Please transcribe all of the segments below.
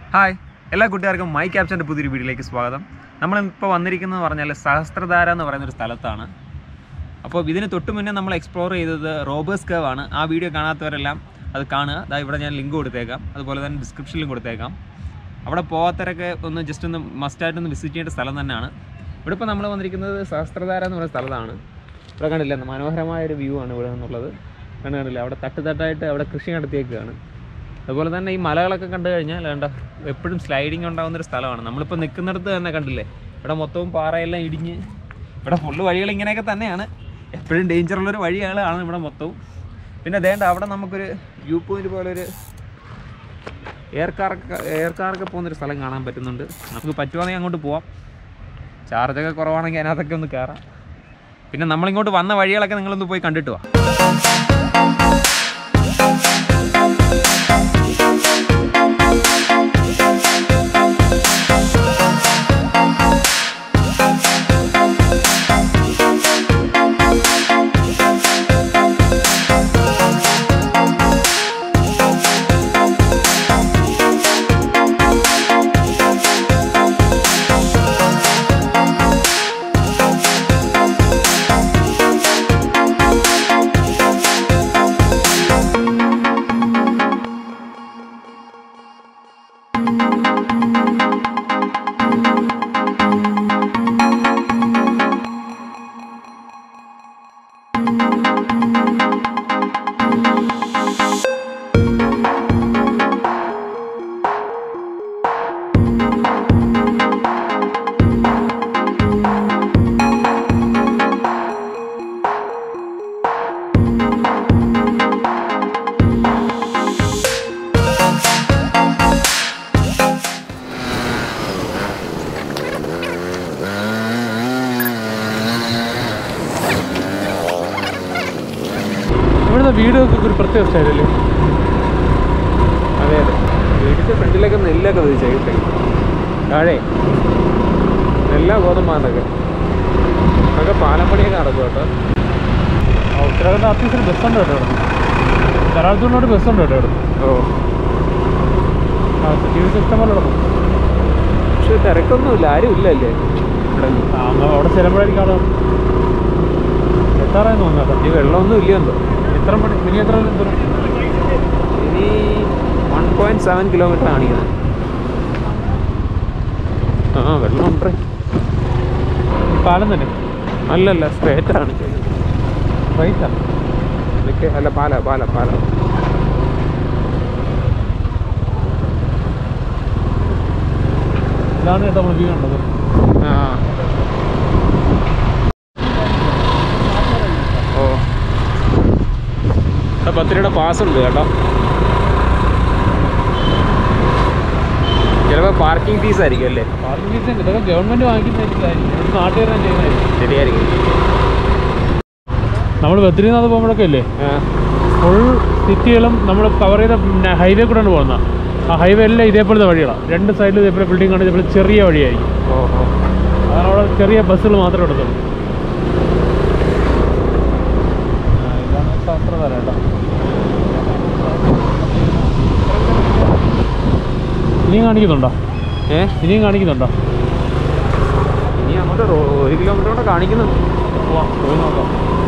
hi എല്ലാ കൂട്ടുകാർക്കും my ക്യാപ്ഷൻ്റെ പുതിയൊരു വീഡിയോയിലേക്ക് സ്വാഗതം നമ്മളിപ്പോൾ വന്നിരിക്കുന്നത് പറഞ്ഞാൽ സഹസ്രധാര എന്ന് പറയുന്ന ഒരു സ്ഥലത്താണ് അപ്പോൾ ഇതിന് തൊട്ട് മുന്നേ നമ്മൾ എക്സ്പ്ലോർ ചെയ്തത് റോബേഴ്സ് കേവ് ആണ് ആ വീഡിയോ കാണാത്തവരെല്ലാം അത് കാണുക അതാ ഇവിടെ ഞാൻ ലിങ്ക് കൊടുത്തേക്കാം അതുപോലെ തന്നെ ഡിസ്ക്രിപ്ഷനിലും കൊടുത്തേക്കാം അവിടെ പോകാത്തവരൊക്കെ ഒന്ന് ജസ്റ്റ് ഒന്ന് മസ്റ്റായിട്ടൊന്ന് വിസിറ്റ് ചെയ്യേണ്ട സ്ഥലം തന്നെയാണ് ഇവിടെ ഇപ്പോൾ നമ്മൾ വന്നിരിക്കുന്നത് സഹസ്രധാര എന്ന് പറയുന്ന സ്ഥലത്താണ് ഇവിടെ കണ്ടില്ല മനോഹരമായ ഒരു വ്യൂ ആണ് ഇവിടെ നിന്നുള്ളത് കണ്ടു കണ്ടില്ല അവിടെ തട്ട് തട്ടായിട്ട് അവിടെ കൃഷി നടത്തിയേക്കുകയാണ് അതുപോലെ തന്നെ ഈ മലകളൊക്കെ കണ്ടു കഴിഞ്ഞാൽ വേണ്ട എപ്പോഴും സ്ലൈഡിങ് ഉണ്ടാകുന്ന ഒരു സ്ഥലമാണ് നമ്മളിപ്പോൾ നിൽക്കുന്നിടത്ത് തന്നെ കണ്ടില്ലേ ഇവിടെ മൊത്തവും പാറയെല്ലാം ഇടിഞ്ഞ് ഇവിടെ ഫുള്ള് വഴികൾ ഇങ്ങനെയൊക്കെ തന്നെയാണ് എപ്പോഴും ഡേഞ്ചറുള്ളൊരു വഴികളാണ് ഇവിടെ മൊത്തവും പിന്നെ ദേണ്ട അവിടെ നമുക്കൊരു വ്യൂ പോയിന്റ് പോലെ ഒരു എയർ കാറൊക്കെ എയർ കാറൊക്കെ പോകുന്നൊരു സ്ഥലം കാണാൻ പറ്റുന്നുണ്ട് നമുക്ക് പറ്റുവാണെങ്കിൽ അങ്ങോട്ട് പോവാം ചാർജൊക്കെ കുറവാണെങ്കിൽ അതിനകത്തൊക്കെ ഒന്ന് കയറാം പിന്നെ നമ്മളിങ്ങോട്ട് വന്ന വഴികളൊക്കെ നിങ്ങളൊന്ന് പോയി കണ്ടിട്ട് വാ ഇവിടുത്തെ വീടൊക്കെ ഒരു പ്രത്യേക സ്റ്റൈലല്ലേ അതെ അതെ വീടിൻ്റെ ഫ്രണ്ടിലൊക്കെ നെല്ലൊക്കെ വിധിച്ചേക്കട്ടെ താഴെ നെല്ല ഗോതമ്പാന്നൊക്കെ അതൊക്കെ പാലം പണിയൊക്കെ നടക്കും കേട്ടോ ആ ഉത്തരാഖണ്ഡ് അത്യാവശ്യം ബസ്സുണ്ട് കേട്ടോ ഇവിടെ ധാരാളത്തോട് ബസ്സുണ്ട് കേട്ടോ ഇവിടെ ഓ ആ ടി വി സിസ്റ്റം പോലെ കിടക്കും പക്ഷെ തിരക്കൊന്നുമില്ല ആരും ഇല്ലല്ലേ ഇവിടെ ആ അങ്ങ് അവിടെ ചെല്ലുമ്പോഴായിരിക്കും അവിടെ എത്താറായെന്ന് തോന്നുന്നു കേട്ടോ ഈ വെള്ളമൊന്നും ഇല്ലയെന്തോ എത്ര മണി മിനി എത്ര ദൂരം ഇനി വൺ പോയിന്റ് സെവൻ കിലോമീറ്റർ കാണിക്കുന്നത് ആ വെള്ളം ഉണ്ടേ ഈ പാലം തന്നെ അല്ലല്ല സ്ട്രേറ്റ് ആണ് റൈറ്റാ ഇതൊക്കെ അല്ല പാല പാല പാല ഇതാണ് കേട്ടോ നമ്മൾ വ്യൂ കണ്ടത് ആ ഓ ഇവിടെ പത്ത് രൂപയുടെ പാസ് ഉണ്ട് കേട്ടോ ചിലപ്പോൾ പാർക്കിംഗ് ഫീസ് ആയിരിക്കും അല്ലേ പാർക്കിംഗ് ഫീസ് ഇതൊക്കെ ഗവൺമെൻറ് വാങ്ങിക്കുന്നതായിരിക്കും നാട്ടുകാരെ ചെയ്യുന്നതായിരിക്കും ശരിയായിരിക്കും നമ്മൾ ബദ്രീനാഥ് പോകുമ്പോഴൊക്കെ ഇല്ലേ ആ, ഫുൾ സിറ്റികളും നമ്മൾ കവർ ചെയ്ത ഹൈവേ കൂടെയാണ് പോകുന്നത് ആ ഹൈവേ എല്ലാം ഇതേപോലത്തെ വഴികളാണ് രണ്ട് സൈഡിലും ഇതേപോലെ ബിൽഡിംഗ് ആണ് ഇതേപോലെ ചെറിയ വഴിയായിരിക്കും ഓ ഓ അതാണ് അവിടെ ചെറിയ ബസ്സുകൾ മാത്രമേ എടുത്തുള്ളൂ ആ, ഇതാണ് ശാസ്ത്രധാര കേട്ടോ ഇനിയും കാണിക്കുന്നുണ്ടോ ഏ ഇനിയും കാണിക്കുന്നുണ്ടോ ഇനി അങ്ങോട്ട് റോ- ഒരു കിലോമീറ്റർ കൂടെ കാണിക്കുന്നുണ്ട് പോവാം പോയി നോക്കാം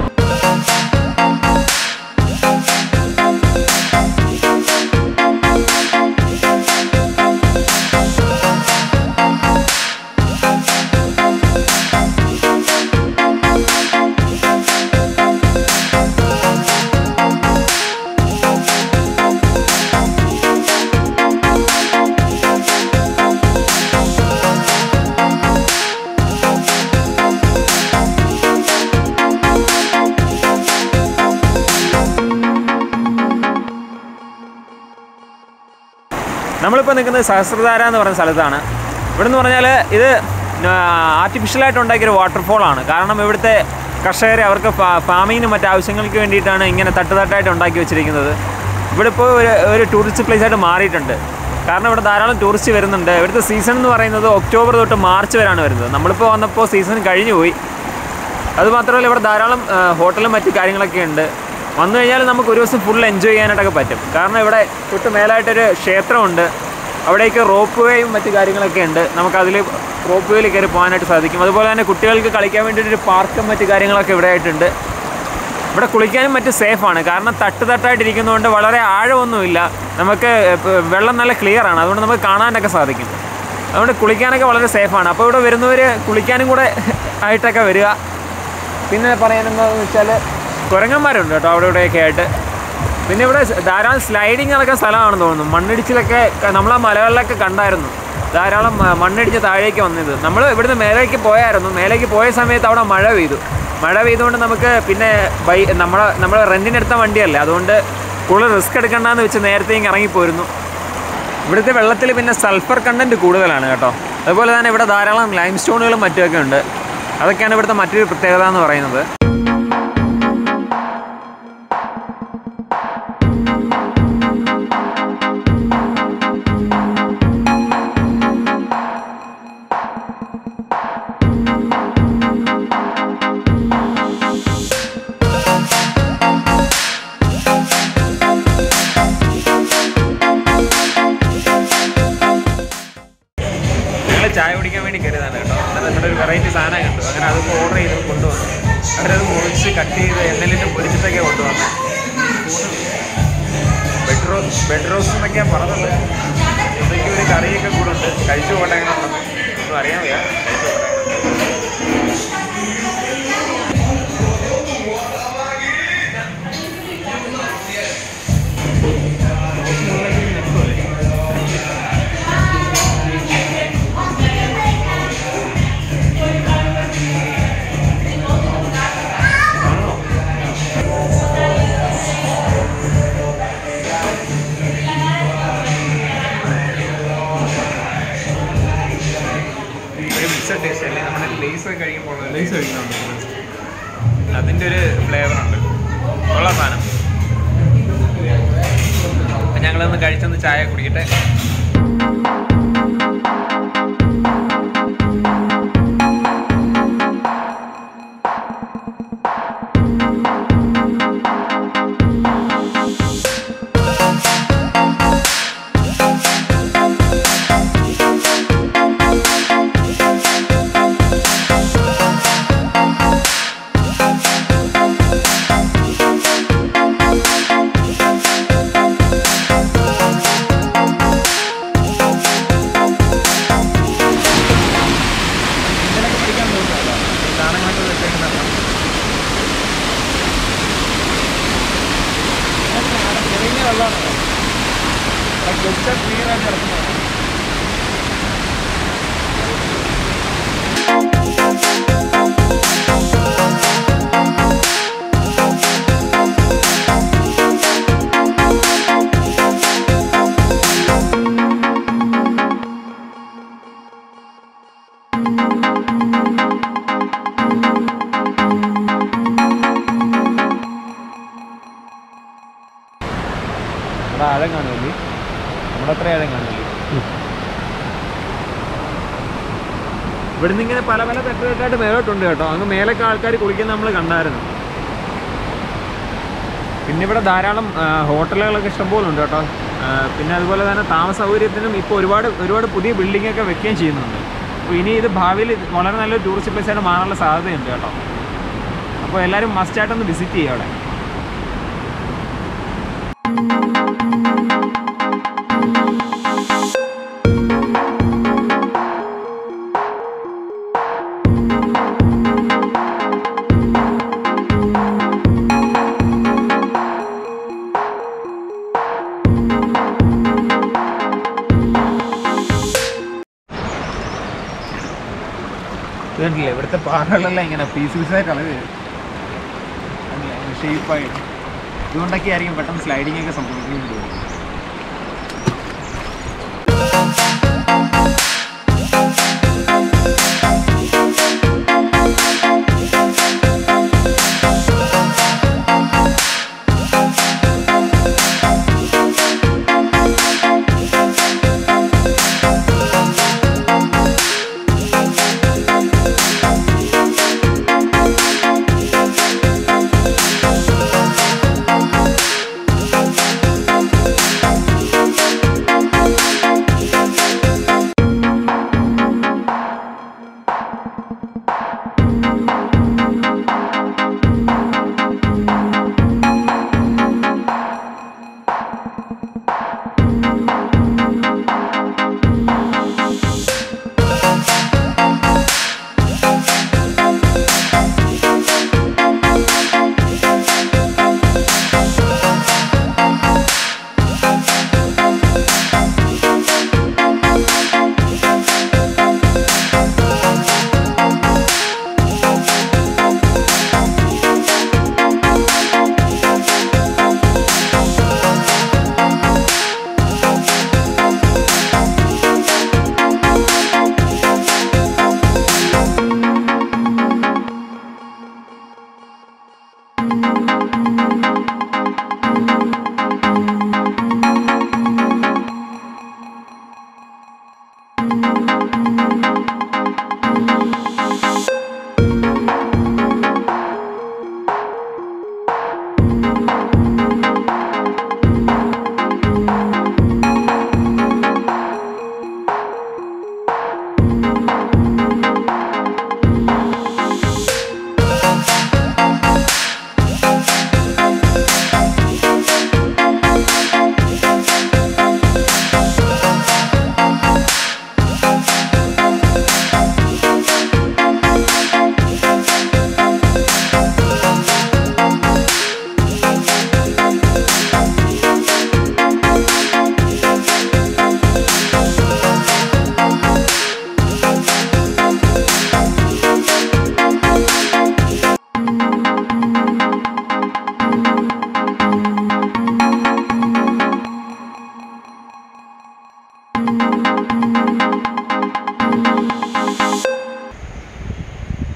നമ്മളിപ്പോൾ നിൽക്കുന്നത് സഹസ്രധാര എന്ന് പറയുന്ന സ്ഥലത്താണ് ഇവിടെ എന്ന് പറഞ്ഞാൽ ഇത് ആർട്ടിഫിഷ്യലായിട്ട് ഉണ്ടാക്കിയൊരു വാട്ടർഫോളാണ് കാരണം ഇവിടുത്തെ കർഷകരെ അവർക്ക് ഫാമിങ്ങിനും മറ്റ് ആവശ്യങ്ങൾക്ക് വേണ്ടിയിട്ടാണ് ഇങ്ങനെ തട്ടുതട്ടായിട്ട് ഉണ്ടാക്കി വെച്ചിരിക്കുന്നത് ഇവിടെ ഇപ്പോൾ ഒരു ഒരു ടൂറിസ്റ്റ് പ്ലേസ് ആയിട്ട് മാറിയിട്ടുണ്ട് കാരണം ഇവിടെ ധാരാളം ടൂറിസ്റ്റ് വരുന്നുണ്ട് ഇവിടുത്തെ സീസൺ എന്ന് പറയുന്നത് ഒക്ടോബർ തൊട്ട് മാർച്ച് വരെയാണ് വരുന്നത് നമ്മളിപ്പോൾ വന്നപ്പോൾ സീസൺ കഴിഞ്ഞു പോയി അതുമാത്രമല്ല ഇവിടെ ധാരാളം ആ, ഹോട്ടലും മറ്റു കാര്യങ്ങളൊക്കെ ഉണ്ട് വന്നു കഴിഞ്ഞാൽ നമുക്ക് ഒരു ദിവസം ഫുൾ എൻജോയ് ചെയ്യാനായിട്ടൊക്കെ പറ്റും കാരണം ഇവിടെ തൊട്ട് മേലായിട്ടൊരു ക്ഷേത്രമുണ്ട് അവിടേക്ക് റോപ്പ് വേയും മറ്റു കാര്യങ്ങളൊക്കെ ഉണ്ട് നമുക്ക് അതിൽ റോപ്പ് വേയിൽ കയറി പോകാനായിട്ട് സാധിക്കും അതുപോലെ തന്നെ കുട്ടികൾക്ക് കളിക്കാൻ വേണ്ടിയിട്ടൊരു പാർക്കും മറ്റു കാര്യങ്ങളൊക്കെ ഇവിടെ ആയിട്ടുണ്ട് ഇവിടെ കുളിക്കാനും മറ്റും സേഫാണ് കാരണം തട്ട് തട്ടായിട്ടിരിക്കുന്നതുകൊണ്ട് വളരെ ആഴമൊന്നുമില്ല നമുക്ക് ഇപ്പൊ വെള്ളം നല്ല ക്ലിയർ ആണ് അതുകൊണ്ട് നമുക്ക് കാണാനൊക്കെ സാധിക്കും അതുകൊണ്ട് കുളിക്കാനൊക്കെ വളരെ സേഫാണ് അപ്പോൾ ഇവിടെ വരുന്നവർ കുളിക്കാനും കൂടെ ആയിട്ടൊക്കെ വരിക പിന്നെ പറയാനെന്താണെന്ന് വെച്ചാൽ കുരങ്ങന്മാരുണ്ട് കേട്ടോ അവിടെ ഇവിടെയൊക്കെ ആയിട്ട് പിന്നെ ഇവിടെ ധാരാളം സ്ലൈഡിങ് നടക്കുന്ന സ്ഥലമാണെന്ന് തോന്നുന്നു മണ്ണിടിച്ചിലൊക്കെ ക- നമ്മൾ ആ മലകളിലൊക്കെ കണ്ടായിരുന്നു ധാരാളം മ- മണ്ണിടിച്ച് താഴേക്ക് വന്നത് നമ്മൾ ഇവിടുന്ന് മേലേക്ക് പോയായിരുന്നു മേലേക്ക് പോയ സമയത്ത് അവിടെ മഴ പെയ്തു മഴ പെയ്തുകൊണ്ട് നമുക്ക് പിന്നെ ബൈ നമ്മളെ നമ്മൾ റെൻറ്റിനെടുത്ത വണ്ടിയല്ലേ അതുകൊണ്ട് കൂടുതൽ റിസ്ക് എടുക്കണ്ടെന്ന് വെച്ച് നേരത്തെ ഇങ്ങ് ഇറങ്ങിപ്പോയിരുന്നു ഇവിടുത്തെ വെള്ളത്തിൽ പിന്നെ സൾഫർ കണ്ടൻറ്റ് കൂടുതലാണ് കേട്ടോ അതുപോലെ തന്നെ ഇവിടെ ധാരാളം ലൈം സ്റ്റോണുകളും മറ്റുമൊക്കെ ഉണ്ട് അതൊക്കെയാണ് ഇവിടുത്തെ മറ്റൊരു പ്രത്യേകത എന്ന് പറയുന്നത് ഞങ്ങൾ ചായ കുടിക്കാൻ വേണ്ടി കയറിയതാണ് കേട്ടോ അന്നേരം ഇവിടെ ഒരു വെറൈറ്റി സാധനം കണ്ടു അങ്ങനെ അതൊക്കെ ഓർഡർ ചെയ്ത് കൊണ്ടുവന്നു അവരത് മുറിച്ച് കട്ട് ചെയ്ത് എണ്ണയിലിട്ട് പൊരിച്ചിട്ടൊക്കെ കൊണ്ടുവന്നു ബെഡ് റോസ് ബെഡ് റോസ് എന്നൊക്കെയാണ് പറഞ്ഞത് എന്തൊക്കെ ഒരു കറിയൊക്കെ കൂടെ ഉണ്ട് കഴിച്ചു പോട്ടെ എങ്ങനെ ഉണ്ടെന്ന് ഒന്നും അറിയാൻ വയ്യ കഴിച്ചു പോട്ടെ ഒരു മിക്സഡ് ടേസ്റ്റ് അല്ലേ നമ്മുടെ ലേസ് ഒക്കെ കഴിക്കുമ്പോൾ ലേസ് കഴിക്കുന്നുണ്ട് അതിൻ്റെ ഒരു ഫ്ലേവർ ഉണ്ട് ഉള്ള സാധനം അപ്പം ഞങ്ങളൊന്ന് കഴിച്ചൊന്ന് ചായ കുടിക്കട്ടെ ഇതിനൊക്കെ പിടിക്കാൻ തോന്നുന്നല്ലോ ഈ സാധനങ്ങളൊക്കെ വെച്ചേക്കുന്നതാണ് ചെറിയ വെള്ളമാണ് ക്ലിയർ ആയിട്ട് കിടക്കുന്നതാണ് നമ്മുടെ ആഴം കാണുമല്ലേ നമ്മുടെ അത്ര ആഴം കാണുമല്ലേ ഇവിടുന്ന് ഇങ്ങനെ പല പല തട്ടുകെട്ടായിട്ട് മേലോട്ടുണ്ട് കേട്ടോ അങ്ങ് മേലൊക്കെ ആൾക്കാർ കുളിക്കുന്ന നമ്മൾ കണ്ടായിരുന്നു പിന്നെ ഇവിടെ ധാരാളം ആ, ഹോട്ടലുകളൊക്കെ ഇഷ്ടംപോലെ ഉണ്ട് കേട്ടോ ആ, പിന്നെ അതുപോലെ തന്നെ താമസ സൗകര്യത്തിനും ഇപ്പോൾ ഒരുപാട് ഒരുപാട് പുതിയ ബിൽഡിംഗ് ഒക്കെ വെക്കുകയും ചെയ്യുന്നുണ്ട് അപ്പോൾ ഇനി ഇത് ഭാവിയിൽ ഇത് വളരെ നല്ലൊരു ടൂറിസ്റ്റ് പ്ലേസ് ആയിട്ട് മാറാനുള്ള സാധ്യതയുണ്ട് കേട്ടോ അപ്പോൾ എല്ലാവരും മസ്റ്റായിട്ടൊന്ന് വിസിറ്റ് ചെയ്യുക അവിടെ ഇതുണ്ടല്ലേ ഇവിടുത്തെ പാറകളെല്ലാം ഇങ്ങനെ പീസ് പീസായിട്ട് അളവ് വരും ഷേപ്പായിട്ട് ഇതുകൊണ്ടൊക്കെ ആയിരിക്കും പെട്ടെന്ന് സ്ലൈഡിംഗ് ഒക്കെ സംഭവിക്കുന്നത് തോന്നുന്നു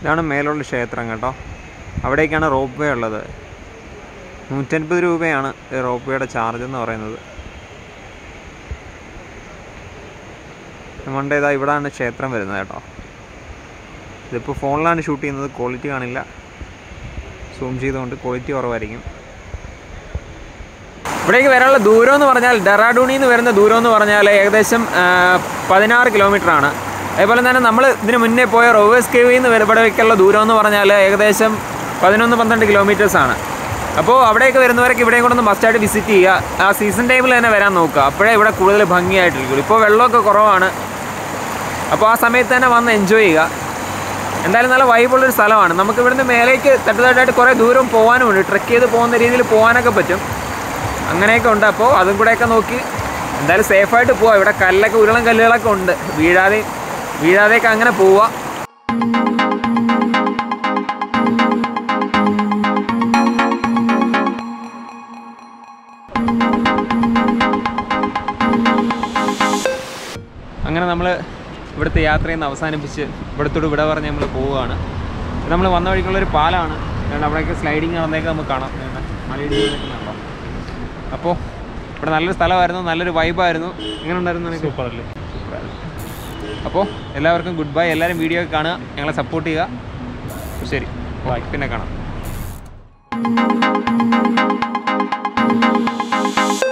ഇതാണ് മേലുള്ള ക്ഷേത്രം കേട്ടോ അവിടേക്കാണ് റോപ്പ് വേ ഉള്ളത് നൂറ്റൻപത് രൂപയാണ് ഈ റോപ്പ് വേയുടെ ചാർജ് എന്ന് പറയുന്നത് നമ്മളുടെ ഇതാ ഇവിടാണ് ക്ഷേത്രം വരുന്നത് കേട്ടോ ഇതിപ്പോൾ ഫോണിലാണ് ഷൂട്ട് ചെയ്യുന്നത് ക്വാളിറ്റി കാണില്ല സൂം ചെയ്തുകൊണ്ട് ക്വാളിറ്റി കുറവായിരിക്കും ഇവിടേക്ക് വരാനുള്ള ദൂരം എന്ന് പറഞ്ഞാൽ ഡെറാഡൂണിൽ നിന്ന് വരുന്ന ദൂരം എന്ന് പറഞ്ഞാൽ ഏകദേശം ആ, പതിനാറ് കിലോമീറ്റർ ആണ് അതേപോലെ തന്നെ നമ്മൾ ഇതിന് മുന്നേ പോയ റോവേഴ്സ് കേവിൽ നിന്ന് വരെ- ഇവിടേക്കുള്ള ദൂരം എന്ന് പറഞ്ഞാൽ ഏകദേശം പതിനൊന്ന് പന്ത്രണ്ട് കിലോമീറ്റേഴ്സ് ആണ് അപ്പോൾ അവിടേക്ക് വരുന്നവരൊക്കെ ഇവിടെയും കൂടെ ഒന്ന് മസ്റ്റായിട്ട് വിസിറ്റ് ചെയ്യുക ആ സീസൺ ടൈമിൽ തന്നെ വരാൻ നോക്കുക അപ്പോഴേ ഇവിടെ കൂടുതൽ ഭംഗിയായിട്ടിരിക്കുള്ളൂ ഇപ്പോൾ വെള്ളമൊക്കെ കുറവാണ് അപ്പോൾ ആ സമയത്ത് തന്നെ വന്ന് എൻജോയ് ചെയ്യുക എന്തായാലും നല്ല വൈബുള്ളൊരു സ്ഥലമാണ് നമുക്ക് ഇവിടുന്ന് മേലേക്ക് തട്ടുതട്ടായിട്ട് കുറേ ദൂരം പോകാനുമുണ്ട് ട്രെക്ക് ചെയ്ത് പോകുന്ന രീതിയിൽ പോകാനൊക്കെ പറ്റും അങ്ങനെയൊക്കെ ഉണ്ട് അപ്പോൾ അതും കൂടെയൊക്കെ നോക്കി എന്തായാലും സേഫായിട്ട് പോവാം ഇവിടെ കല്ലൊക്കെ ഉരുളം കല്ലുകളൊക്കെ ഉണ്ട് വീഴാതെ വീഴാതെയൊക്കെ അങ്ങനെ പോവാം അങ്ങനെ നമ്മൾ ഇവിടുത്തെ യാത്രയിൽ നിന്ന് അവസാനിപ്പിച്ച് ഇവിടത്തോട് വിട പറഞ്ഞ് നമ്മൾ പോവുകയാണ് നമ്മൾ വന്ന വഴിക്കുള്ളൊരു പാലമാണ് അതുകൊണ്ട് അവിടെയൊക്കെ സ്ലൈഡിങ് നടന്നേക്ക് നമുക്ക് കാണാം മലയിടി നിൽക്കുന്നുണ്ടോ അപ്പോൾ ഇവിടെ നല്ലൊരു സ്ഥലമായിരുന്നു നല്ലൊരു വൈബായിരുന്നു എങ്ങനെ ഉണ്ടായിരുന്നു നിനക്ക് സൂപ്പർ അല്ലേ അപ്പോൾ എല്ലാവർക്കും ഗുഡ് ബൈ എല്ലാവരും വീഡിയോ കാണുക ഞങ്ങളെ സപ്പോർട്ട് ചെയ്യുക ശരി ബൈ പിന്നെ കാണാം